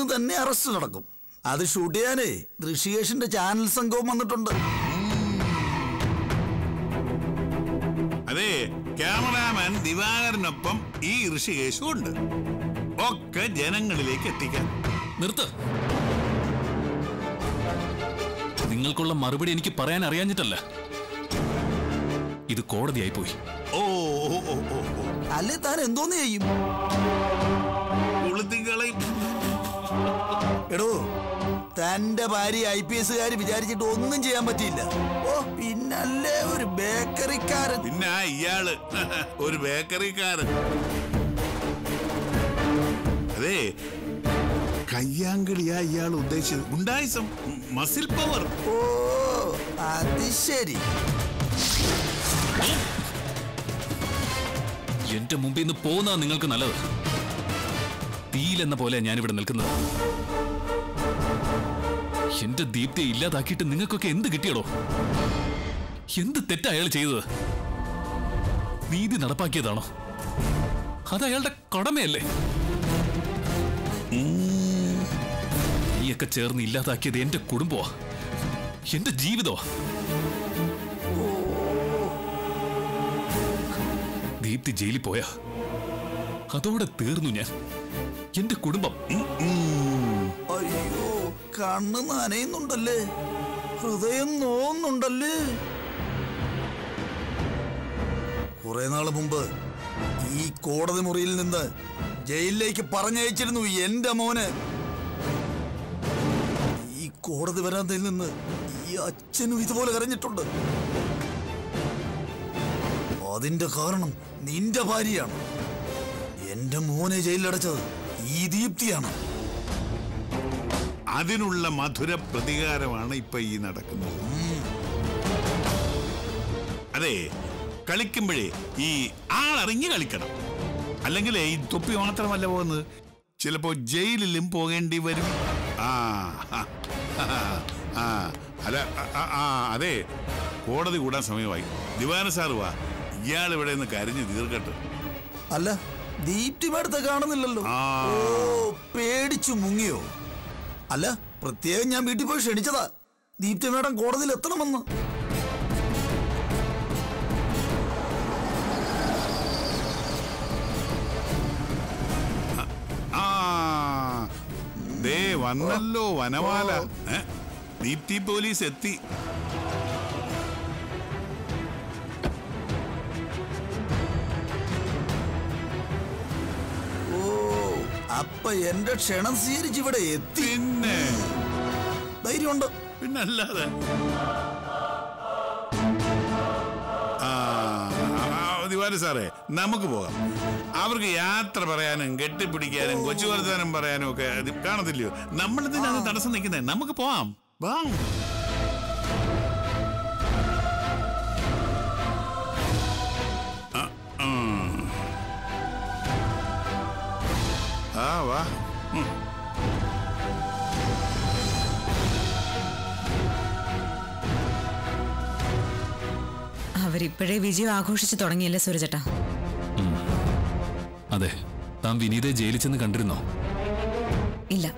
തന്നെ അറസ്റ്റ് നടക്കും അത് ഷൂട്ട് ചെയ്യാനേ ഋഷികേഷിന്റെ ചാനൽ സംഘവും വന്നിട്ടുണ്ട് അതെ ക്യാമറാമാൻ ദിവാകരനൊപ്പം ഈ ഋഷികേശും ഉണ്ട് ഒക്കെ ജനങ്ങളിലേക്ക് എത്തിക്കാൻ നിർത്ത് നിങ്ങൾക്കുള്ള മറുപടി എനിക്ക് പറയാൻ അറിയാഞ്ഞിട്ടല്ല ഇത് കോടതിയായി പോയി ഓ ഓ ഓ ഓ ഓ അല്ലേ താൻ എന്തോന്ന് ചെയ്യും കൊളുത്തികളെയും എടോ തന്റെ ഭാര്യ ഐ പി എസുകാർ വിചാരിച്ചിട്ട് ഒന്നും ചെയ്യാൻ പറ്റിയില്ല ഓ പിന്നല്ലേ ഒരു ബേക്കറിക്കാരൻ പിന്നെ ആ ഇയാള് ഒരു ബേക്കറിക്കാരൻ അതെ കയ്യാങ്കളിയാ ഇയാൾ ഉദ്ദേശിച്ചത് ഗുണ്ടായിസം മസിൽ പവർ ഓ അത് ശരി എന്റെ മുമ്പിൽ നിന്ന് പോകുന്നതാ നിങ്ങൾക്ക് നല്ലത് തീയിലെന്ന പോലെ ഞാനിവിടെ നിൽക്കുന്നത് എന്റെ ദീപ്തിയെ ഇല്ലാതാക്കിയിട്ട് നിങ്ങൾക്കൊക്കെ എന്ത് കിട്ടിയടോ എന്ത് തെറ്റാ അയാൾ ചെയ്തത് നീതി നടപ്പാക്കിയതാണോ അത് അയാളുടെ കടമയല്ലേ നീയൊക്കെ ചേർന്ന് ഇല്ലാതാക്കിയത് എന്റെ കുടുംബമാ എന്റെ ജീവിതമാ ദീപ്തി ജയിലിൽ പോയാ അതോടെ തീർന്നു ഞാൻ എന്റെ കുടുംബം അയ്യോ കണ്ണ് നനയുന്നുണ്ടല്ലേ ഹൃദയം നോവുന്നുണ്ടല്ലേ കുറെ നാള് മുമ്പ് ഈ കോടതി മുറിയിൽ നിന്ന് ജയിലിലേക്ക് പറഞ്ഞയച്ചിരുന്നു എന്റെ മോന് ഈ കോടതി വരാന്തയിൽ നിന്ന് ഈ അച്ഛനും ഇതുപോലെ കരഞ്ഞിട്ടുണ്ട് അതിന്റെ കാരണം നിന്റെ ഭാര്യയാണ് എന്റെ മോനെ ജയിലിലടച്ചത് ഈ ദീപ്തിയാണ് അതിനുള്ള മധുര പ്രതികാരമാണ് ഇപ്പൊ ഈ നടക്കുന്നത് അതെ കളിക്കുമ്പോഴേ ഈ ആളറിഞ്ഞ് കളിക്കണം അല്ലെങ്കിൽ ഈ തൊപ്പി മാത്രമല്ല പോകുന്നത് ചിലപ്പോ ജയിലിലും പോകേണ്ടി വരും ആ ആ, ആ അല്ല ആ, ആ, ആ അതെ കോടതി കൂടാൻ സമയമായി ദിവാന സാറ് വാ ഇയാൾ ഇവിടെ നിന്ന് കരഞ്ഞ് തീർക്കട്ടെ അല്ല ദീപ്തി മേടത്തെ കാണുന്നില്ലല്ലോ ആ. ഓ പേടിച്ചു മുങ്ങിയോ അല്ല പ്രത്യേകം ഞാൻ വീട്ടിൽ പോയി ക്ഷണിച്ചതാ ദീപ്തി മേഡം കോടതിയിൽ എത്തണമെന്ന് ആ ദേ വന്നല്ലോ വനമാല ഏ? ദീപ്തി പോലീസ് എത്തി ഓ അപ്പൊ എന്റെ ക്ഷണം സ്വീകരിച്ച് ഇവിടെ എത്തി പിന്നെ ധൈര്യമുണ്ട് പിന്നല്ലാതെ ആ ആ, ദിവാര സാറേ നമുക്ക് പോകാം അവർക്ക് യാത്ര പറയാനും കെട്ടിപ്പിടിക്കാനും കൊച്ചു വർത്താനം പറയാനും ഒക്കെ ഇത് കാണത്തില്ലയോ നമ്മൾ ഇതിനകത്ത് തടസ്സം നിൽക്കുന്നത് നമുക്ക് പോവാം വാ ആ, ഉം. ആ വാ ഉം. അവരിപ്പോഴേ വിജയം ആഘോഷിച്ചു തുടങ്ങിയല്ലേ സൂരജേട്ടാ അതെ താൻ വിനീതയെ ജയിലിൽ ചെന്ന് കണ്ടിരുന്നോ ഇല്ല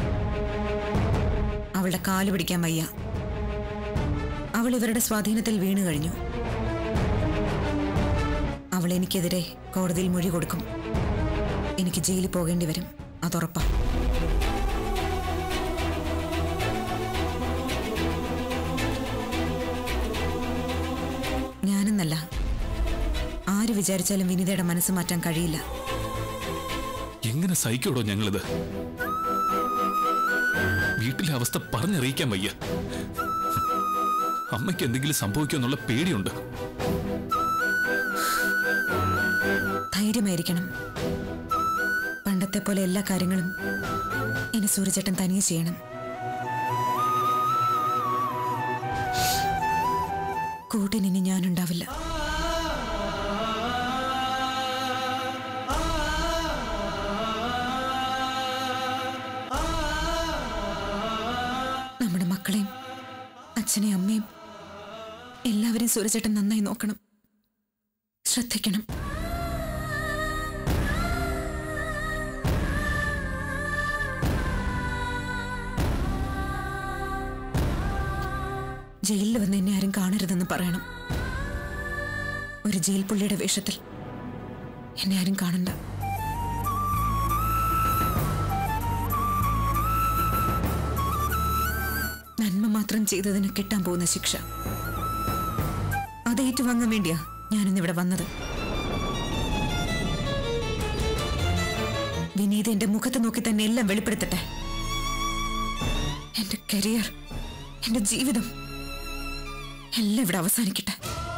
അവളുടെ കാല് പിടിക്കാൻ വയ്യ അവൾ ഇവരുടെ സ്വാധീനത്തിൽ വീണു കഴിഞ്ഞു അവൾ എനിക്കെതിരെ കോടതിയിൽ മൊഴി കൊടുക്കും എനിക്ക് ജയിലിൽ പോകേണ്ടി വരും അതുറപ്പാ ഞാനെന്നല്ല ആര് വിചാരിച്ചാലും വിനിതയുടെ മനസ്സ് മാറ്റാൻ കഴിയില്ല എങ്ങനെ സഹിക്കോടോ ഞങ്ങളിത് വീട്ടിലെ അവസ്ഥ പറഞ്ഞറിയിക്കാൻ വയ്യ അമ്മയ്ക്ക് എന്തെങ്കിലും സംഭവിക്കുമെന്നുള്ള പേടിയുണ്ട് ധൈര്യമായിരിക്കണം പണ്ടത്തെ പോലെ എല്ലാ കാര്യങ്ങളും ഇനി സൂര്യചേട്ടൻ തനിയെ ചെയ്യണം കൂട്ടിനിനി ഞാനുണ്ടാവില്ല നമ്മുടെ മക്കളെയും അച്ഛനെയും അമ്മയും എല്ലാവരെയും സൂര്യചേട്ടൻ നന്നായി നോക്കണം ശ്രദ്ധിക്കണം ജയിലിൽ വന്ന് എന്നെ ആരും കാണരുതെന്ന് പറയണം ഒരു ജയിൽ പുള്ളിയുടെ വേഷത്തിൽ എന്നെ ആരും കാണണ്ട നന്മ മാത്രം ചെയ്തതിന് കിട്ടാൻ പോകുന്ന ശിക്ഷ അത് ഏറ്റുവാങ്ങാൻ വേണ്ടിയാ ഞാനിന്നിവിടെ വന്നത് വിനീത എന്റെ മുഖത്ത് നോക്കി തന്നെ എല്ലാം വെളിപ്പെടുത്തട്ടെ എന്റെ കരിയർ എന്റെ ജീവിതം എല്ലാം ഇവിടെ അവസാനിക്കട്ടെ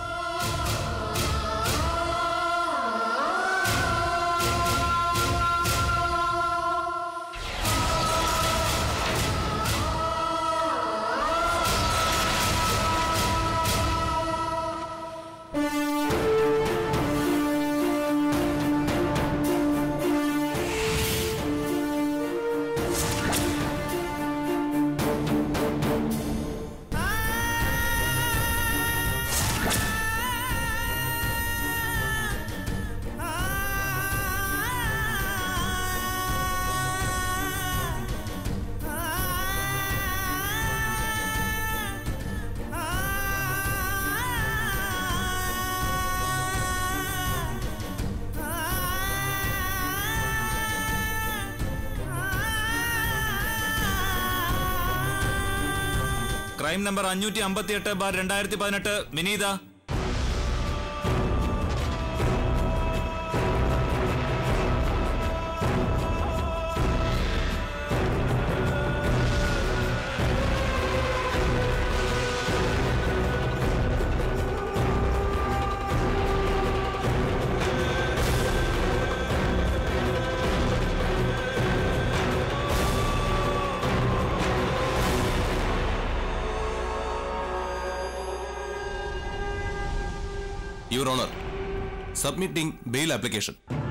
ക്രൈം നമ്പർ അഞ്ഞൂറ്റി അമ്പത്തി എട്ട് ബാർ രണ്ടായിരത്തി പതിനെട്ട് Vineetha your honour submitting bail application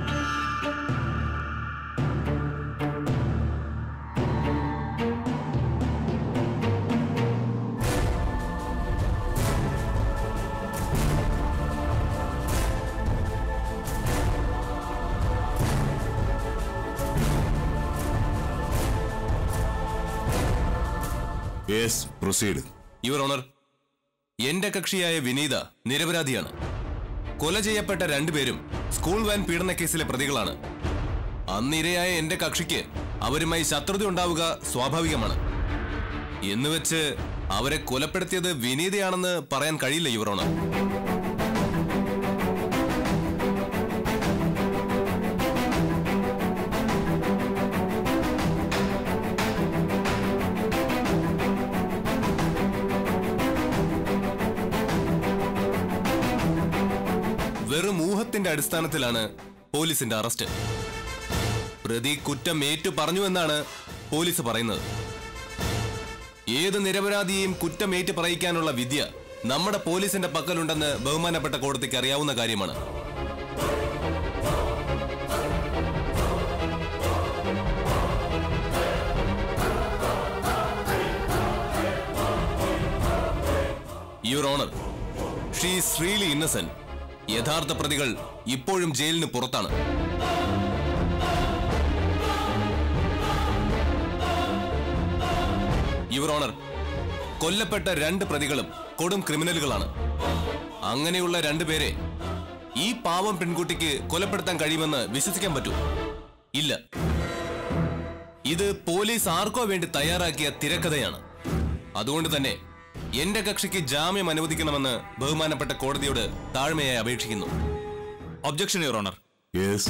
yes proceed your honour എന്റെ കക്ഷിയായ വിനീത നിരപരാധിയാണ് കൊല ചെയ്യപ്പെട്ട രണ്ടുപേരും സ്കൂൾ വാൻ പീഡന കേസിലെ പ്രതികളാണ് അന്നിരയായ എന്റെ കക്ഷിക്ക് അവരുമായി ശത്രുത ഉണ്ടാവുക സ്വാഭാവികമാണ് എന്നുവെച്ച് അവരെ കൊലപ്പെടുത്തിയത് വിനീതയാണെന്ന് പറയാൻ കഴിയില്ല യുവർ ഓണർ വെറും ഊഹത്തിന്റെ അടിസ്ഥാനത്തിലാണ് പോലീസിന്റെ അറസ്റ്റ് പ്രതി കുറ്റം ഏറ്റു പറഞ്ഞു എന്നാണ് പോലീസ് പറയുന്നത് ഏത് നിരപരാധിയെയും കുറ്റം ഏറ്റു പറയിക്കാനുള്ള വിദ്യ നമ്മുടെ പോലീസിന്റെ പക്കലുണ്ടെന്ന് ബഹുമാനപ്പെട്ട കോടതിക്ക് അറിയാവുന്ന കാര്യമാണ് your honour she's really innocent യഥാർത്ഥ പ്രതികൾ ഇപ്പോഴും ജയിലിന് പുറത്താണ് യുവർ ഓണർ കൊല്ലപ്പെട്ട രണ്ട് പ്രതികളും കൊടും ക്രിമിനലുകളാണ് അങ്ങനെയുള്ള രണ്ടുപേരെ ഈ പാവം പെൺകുട്ടിക്ക് കൊലപ്പെടുത്താൻ കഴിയുമെന്ന് വിശ്വസിക്കാൻ പറ്റൂ ഇല്ല ഇത് പോലീസ് ആർക്കോ വേണ്ടി തയ്യാറാക്കിയ തിരക്കഥയാണ് അതുകൊണ്ട് തന്നെ എന്റെ കക്ഷിക്ക് ജാമ്യം അനുവദിക്കണമെന്ന് ബഹുമാനപ്പെട്ട കോടതിയോട് താഴ്മയായി അപേക്ഷിക്കുന്നു objection your honour yes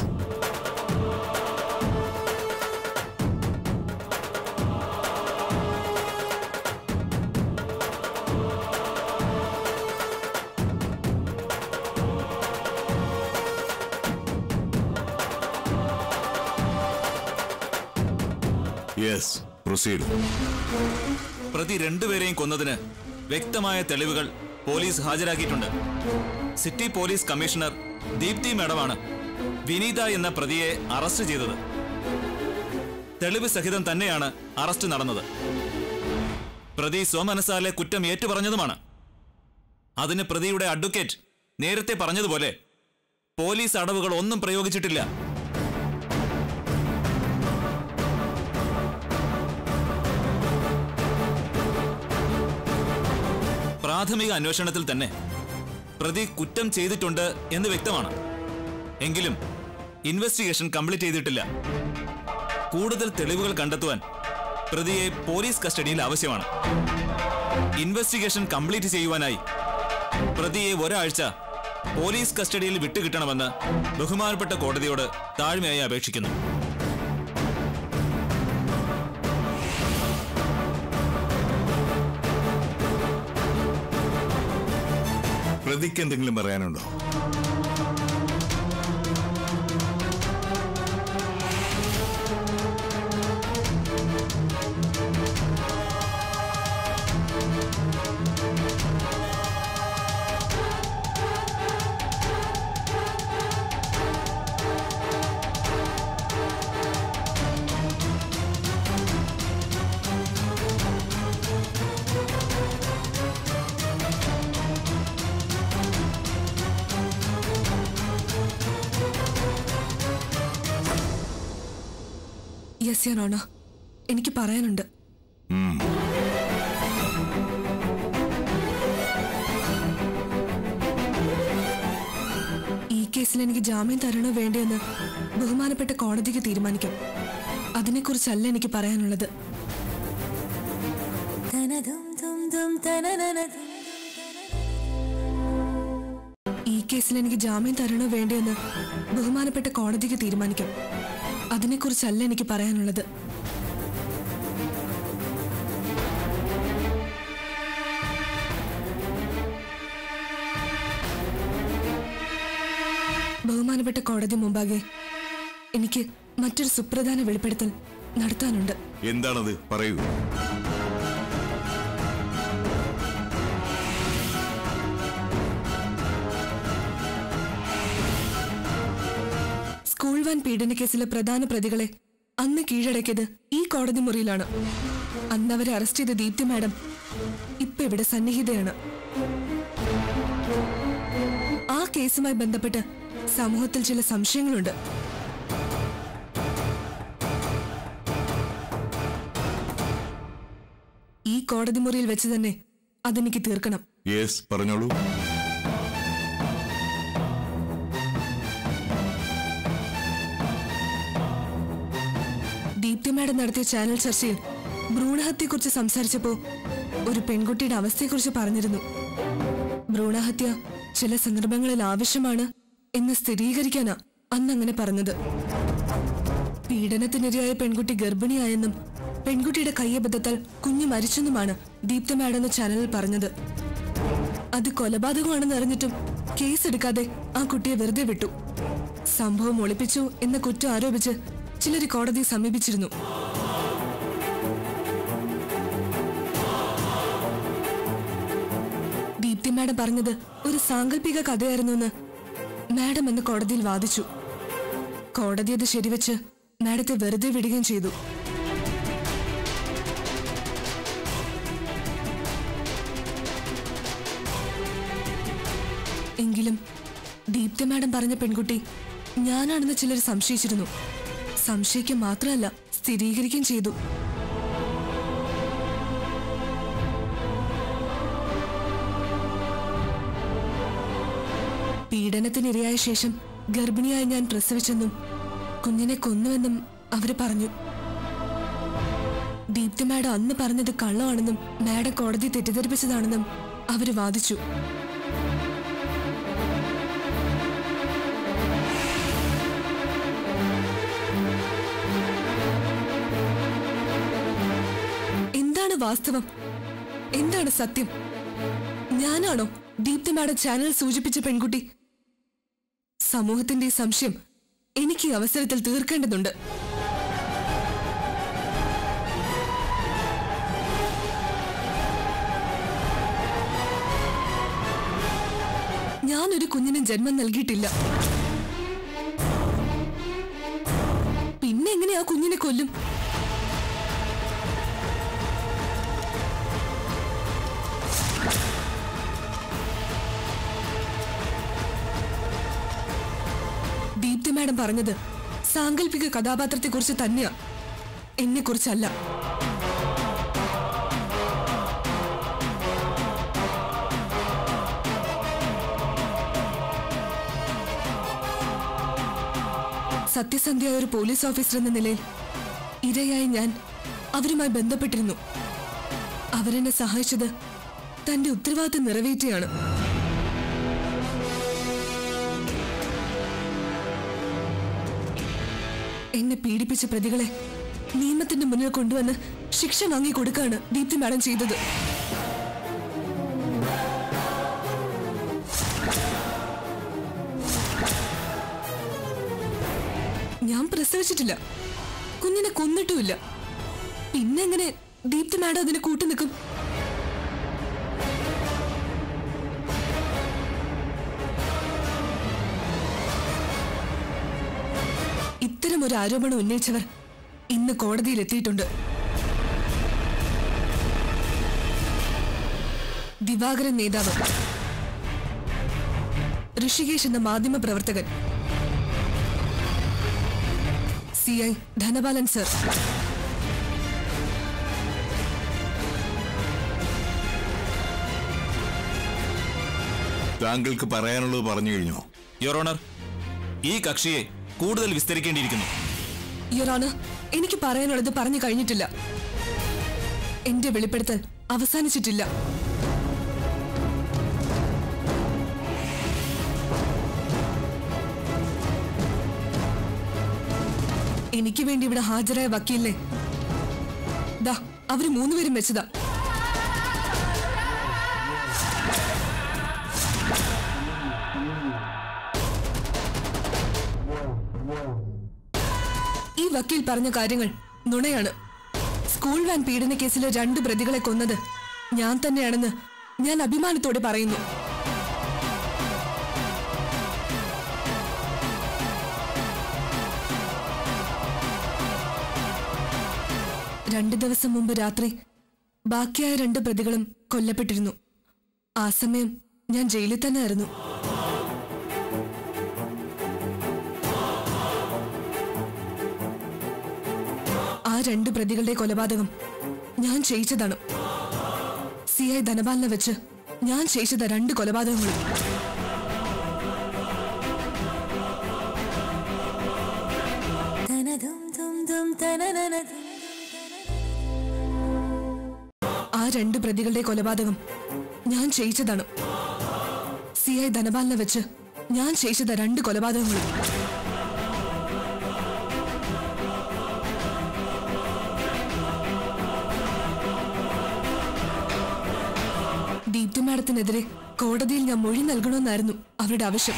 yes proceed പ്രതി രണ്ടുപേരെയും കൊന്നതിന് വ്യക്തമായ തെളിവുകൾ പോലീസ് ഹാജരാക്കിയിട്ടുണ്ട് സിറ്റി പോലീസ് കമ്മീഷണർ ദീപ്തി മേഡമാണ് വിനീത എന്ന പ്രതിയെ അറസ്റ്റ് ചെയ്തത് തെളിവ് സഹിതം തന്നെയാണ് അറസ്റ്റ് നടന്നത് പ്രതി സ്വമനസാലെ കുറ്റം ഏറ്റുപറഞ്ഞതുമാണ് അതിന് പ്രതിയുടെ അഡ്വക്കേറ്റ് നേരത്തെ പറഞ്ഞതുപോലെ പോലീസ് അടവുകൾ ഒന്നും പ്രയോഗിച്ചിട്ടില്ല പ്രാഥമിക അന്വേഷണത്തിൽ തന്നെ പ്രതി കുറ്റം ചെയ്തിട്ടുണ്ട് എന്ന് വ്യക്തമാണ് എങ്കിലും ഇൻവെസ്റ്റിഗേഷൻ കംപ്ലീറ്റ് ചെയ്തിട്ടില്ല കൂടുതൽ തെളിവുകൾ കണ്ടെത്തുവാൻ പ്രതിയെ പോലീസ് കസ്റ്റഡിയിൽ ആവശ്യമാണ് ഇൻവെസ്റ്റിഗേഷൻ കംപ്ലീറ്റ് ചെയ്യുവാനായി പ്രതിയെ ഒരാഴ്ച പോലീസ് കസ്റ്റഡിയിൽ വിട്ടുകിട്ടണമെന്ന് ബഹുമാനപ്പെട്ട കോടതിയോട് താഴ്മയായി അപേക്ഷിക്കുന്നു പ്രതിക്ക് എന്തെങ്കിലും പറയാനുണ്ടോ യെസ് യർ ഓണർ എനിക്ക് പറയാനുണ്ട് ഈ കേസിൽ എനിക്ക് ജാമ്യം തരണോ വേണ്ടയെന്ന് ബഹുമാനപ്പെട്ട കോടതിക്ക് തീരുമാനിക്കാം അതിനെക്കുറിച്ചല്ല എനിക്ക് പറയാനുള്ളത് ഈ കേസിൽ എനിക്ക് ജാമ്യം തരണോ വേണ്ടയെന്ന് ബഹുമാനപ്പെട്ട കോടതിക്ക് തീരുമാനിക്കാം അതിനെക്കുറിച്ചല്ല എനിക്ക് പറയാനുള്ളത് ബഹുമാനപ്പെട്ട കോടതി മുമ്പാകെ എനിക്ക് മറ്റൊരു സുപ്രധാന വെളിപ്പെടുത്തൽ നടത്താനുണ്ട് എന്താണത് പറയൂ സ്കൂൾ വാൻ പീഡന കേസിലെ പ്രധാന പ്രതികളെ അന്ന് കീഴടക്കിയത് ഈ കോടതി മുറിയിലാണ് അന്ന് അവരെ അറസ്റ്റ് ചെയ്ത ദീപ്തി മാഡം ഇപ്പൊ ഇവിടെ സന്നിഹിതയാണ് ആ കേസുമായി ബന്ധപ്പെട്ട് സമൂഹത്തിൽ ചില സംശയങ്ങളുണ്ട് ഈ കോടതി മുറിയിൽ വെച്ച് തന്നെ അതെനിക്ക് തീർക്കണം യെസ് പറഞ്ഞോളൂ ദീപ്തി മാഡം നടത്തിയ ചാനൽ ചർച്ചയിൽ ഭ്രൂണഹത്യയെക്കുറിച്ച് സംസാരിച്ചപ്പോ ഒരു പെൺകുട്ടിയുടെ അവസ്ഥയെക്കുറിച്ച് പറഞ്ഞിരുന്നു ഭ്രൂണഹത്യ ചില സന്ദർഭങ്ങളിൽ ആവശ്യമാണ് എന്ന് സ്ഥിരീകരിക്കാനാ അന്ന് അങ്ങനെ പറഞ്ഞത് പീഡനത്തിനിരയായ പെൺകുട്ടി ഗർഭിണിയായെന്നും പെൺകുട്ടിയുടെ കയ്യബദ്ധത്താൽ കുഞ്ഞ് മരിച്ചെന്നുമാണ് ദീപ്തി മാഡം എന്ന ചാനലിൽ പറഞ്ഞത് അത് കൊലപാതകമാണെന്ന് അറിഞ്ഞിട്ടും കേസെടുക്കാതെ ആ കുട്ടിയെ വെറുതെ വിട്ടു സംഭവം ഒളിപ്പിച്ചു എന്ന കുറ്റം ആരോപിച്ച് ചിലർ കോടതിയെ സമീപിച്ചിരുന്നു ദീപ്തി മാഡം പറഞ്ഞത് ഒരു സാങ്കല്പിക കഥയായിരുന്നുവെന്ന് മാഡം എന്ന് കോടതിയിൽ വാദിച്ചു കോടതി അത് ശരിവെച്ച് മാഡത്തെ വെറുതെ വിടുകയും ചെയ്തു എങ്കിലും ദീപ്തി മാഡം പറഞ്ഞ പെൺകുട്ടി ഞാനാണെന്ന് ചിലർ സംശയിച്ചിരുന്നു സംശയിക്കുക മാത്രമല്ല സ്ഥിരീകരിക്കുകയും ചെയ്തു പീഡനത്തിനിരയായ ശേഷം ഗർഭിണിയായി ഞാൻ പ്രസവിച്ചെന്നും കുഞ്ഞിനെ കൊന്നുവെന്നും അവര് പറഞ്ഞു ദീപ്തി മാഡം അന്ന് പറഞ്ഞത് കള്ളമാണെന്നും മാഡം കോടതി തെറ്റിദ്ധരിപ്പിച്ചതാണെന്നും അവര് വാദിച്ചു എന്താണ് വാസ്തവം എന്താണ് സത്യം ഞാനാണോ ദീപ്തി മാഡം ചാനൽ സൂചിപ്പിച്ച പെൺകുട്ടി സമൂഹത്തിന്റെ ഈ സംശയം എനിക്ക് ഈ അവസരത്തിൽ തീർക്കേണ്ടതുണ്ട് ഞാനൊരു കുഞ്ഞിന് ജന്മം നൽകിയിട്ടില്ല പിന്നെ എങ്ങനെ ആ കുഞ്ഞിനെ കൊല്ലും ദീപ്തി മാഡം പറഞ്ഞത് സാങ്കല്പിക കഥാപാത്രത്തെക്കുറിച്ച് തന്നെയാ എന്നെ കുറിച്ചല്ല സത്യസന്ധ്യയായ ഒരു പോലീസ് ഓഫീസർ എന്ന നിലയിൽ ഇരയായി ഞാൻ അവരുമായി ബന്ധപ്പെട്ടിരുന്നു അവരെന്നെ സഹായിച്ചത് തന്റെ ഉത്തരവാദിത്തം നിറവേറ്റിയാണ് എന്നെ പീഡിപ്പിച്ച പ്രതികളെ നിയമത്തിന്റെ മുന്നിൽ കൊണ്ടുവന്ന് ശിക്ഷ വാങ്ങി കൊടുക്കാണ് ദീപ്തി മാഡം ചെയ്തത് ഞാൻ പ്രസവിച്ചിട്ടില്ല കുഞ്ഞിനെ കൊന്നിട്ടുമില്ല പിന്നെങ്ങനെ ദീപ്തി മാഡം അതിന് കൂട്ടു നിൽക്കും ഇത്തരം ഒരു ആരോപണം ഉന്നയിച്ചവർ ഇന്ന് കോടതിയിൽ എത്തിയിട്ടുണ്ട് ദിവാകരൻ നേതാവ് ഋഷികേഷ് എന്ന മാധ്യമ പ്രവർത്തകൻ സി ഐ ധനപാലൻ സർ താങ്കൾക്ക് പറയാനുള്ളത് പറഞ്ഞു കഴിഞ്ഞോ യുവർ ഓണർ ഈ കക്ഷിയെ കൂടുതൽ വിസ്തരിക്കേണ്ടിയിരിക്കുന്നു യുറാണ് എനിക്ക് പറയാനുള്ളത് പറഞ്ഞു കഴിഞ്ഞിട്ടില്ല എന്റെ വെളിപ്പെടുത്തൽ അവസാനിച്ചിട്ടില്ല എനിക്ക് വേണ്ടി ഇവിടെ ഹാജരായ വക്കീലിനെ ദാ അവര് മൂന്നുപേരും വെച്ചതാ ഈ വക്കീൽ പറഞ്ഞ കാര്യങ്ങൾ നുണയാണ് സ്കൂൾ വാൻ പീഡന കേസിലെ രണ്ട് പ്രതികളെ കൊന്നത് ഞാൻ തന്നെയാണെന്ന് ഞാൻ അഭിമാനത്തോടെ പറയുന്നു രണ്ട് ദിവസം മുമ്പ് രാത്രി ബാക്കിയായ രണ്ട് പ്രതികളും കൊല്ലപ്പെട്ടിരുന്നു ആ സമയം ഞാൻ ജയിലിൽ തന്നെ ആയിരുന്നു ആ രണ്ട് പ്രതികളുടെ കൊലപാതകം ഞാൻ ചെയ്യിച്ചതാണ് സി ഐ ധനപാലിനെ വെച്ച് ഞാൻ ചെയ്യിച്ചത് രണ്ട് കൊലപാതകങ്ങളും ആ രണ്ട് പ്രതികളുടെ കൊലപാതകം ഞാൻ ചെയ്യിച്ചതാണ് സി ഐ ധനപാലിനെ വെച്ച് ഞാൻ ചെയ്യിച്ചത് രണ്ട് കൊലപാതകങ്ങളും ദീപ്തി മാഡത്തിനെതിരെ കോടതിയിൽ ഞാൻ മൊഴി നൽകണമെന്നായിരുന്നു അവരുടെ ആവശ്യം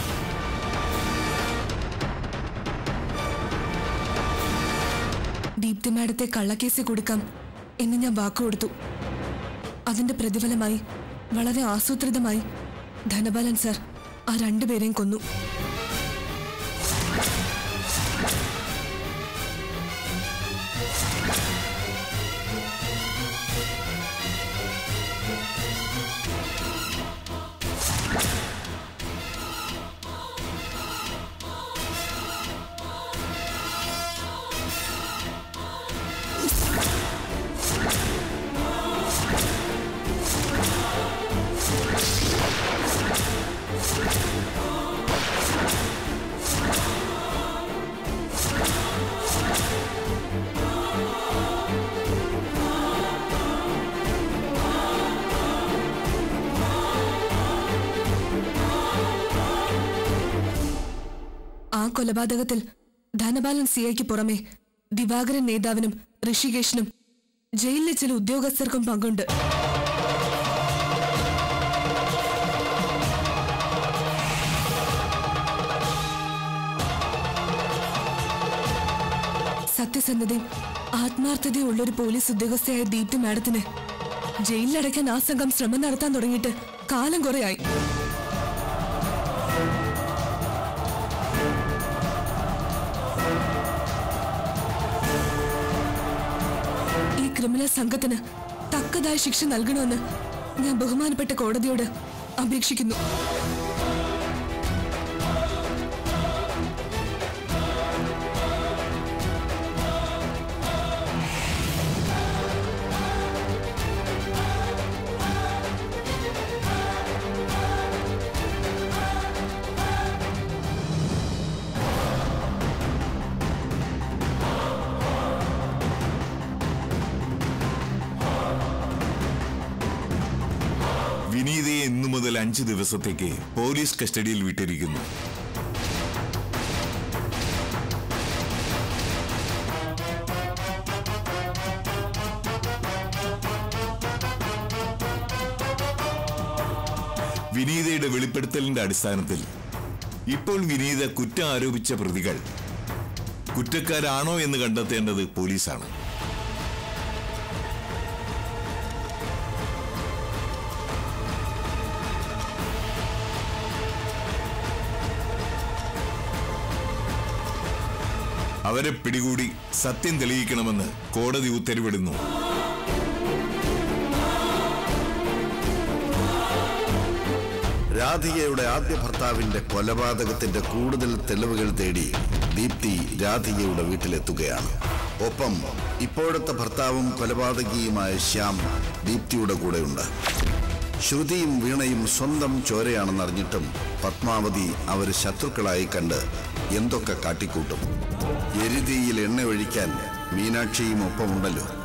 ദീപ്തി മാഡത്തെ കള്ളക്കേസിൽ കൊടുക്കാം എന്ന് ഞാൻ വാക്കു കൊടുത്തു അതിന്റെ പ്രതിഫലമായി വളരെ ആസൂത്രിതമായി ധനപാലൻ സർ ആ രണ്ടുപേരെയും കൊന്നു ആ കൊലപാതകത്തിൽ ധനപാലൻ സിഐക്ക് പുറമെ ദിവാകരൻ നേതാവിനും ഋഷികേഷിനും ജയിലിലെ ചില ഉദ്യോഗസ്ഥർക്കും പങ്കുണ്ട് സത്യസന്ധതയും ആത്മാർത്ഥതയും ഉള്ള ഒരു പോലീസ് ഉദ്യോഗസ്ഥയായ ദീപ്തി മാഡത്തിന് ജയിലിലടയ്ക്കാൻ ആ സംഘം ശ്രമം നടത്താൻ തുടങ്ങിയിട്ട് കാലം കുറയായി ഈ ക്രിമിനൽ സംഘത്തിന് തക്കതായ ശിക്ഷ നൽകണമെന്ന് ഞാൻ ബഹുമാനപ്പെട്ട കോടതിയോട് അപേക്ഷിക്കുന്നു മുതൽ അഞ്ച് ദിവസത്തേക്ക് പോലീസ് കസ്റ്റഡിയിൽ വിട്ടിരിക്കുന്നു വിനീതയുടെ വെളിപ്പെടുത്തലിന്റെ അടിസ്ഥാനത്തിൽ ഇപ്പോൾ വിനീത കുറ്റം ആരോപിച്ച പ്രതികൾ കുറ്റക്കാരാണോ എന്ന് കണ്ടെത്തേണ്ടത് പോലീസാണ് അവരെ പിടികൂടി സത്യം തെളിയിക്കണമെന്ന് കോടതി ഉത്തരവിടുന്നു രാധികയുടെ ആദ്യ ഭർത്താവിന്റെ കൊലപാതകത്തിന്റെ കൂടുതൽ തെളിവുകൾ തേടി ദീപ്തി രാധികയുടെ വീട്ടിലെത്തുകയാണ് ഒപ്പം ഇപ്പോഴത്തെ ഭർത്താവും കൊലപാതകിയുമായ ശ്യാം ദീപ്തിയുടെ കൂടെയുണ്ട് ശ്രുതിയും വീണയും സ്വന്തം ചോരയാണെന്നറിഞ്ഞിട്ടും പത്മാവതി അവർ ശത്രുക്കളായി കണ്ട് എന്തൊക്കെ കാട്ടിക്കൂട്ടും എരുതിയിൽ എണ്ണ ഒഴിക്കാൻ മീനാക്ഷിയും ഒപ്പമുണ്ടല്ലോ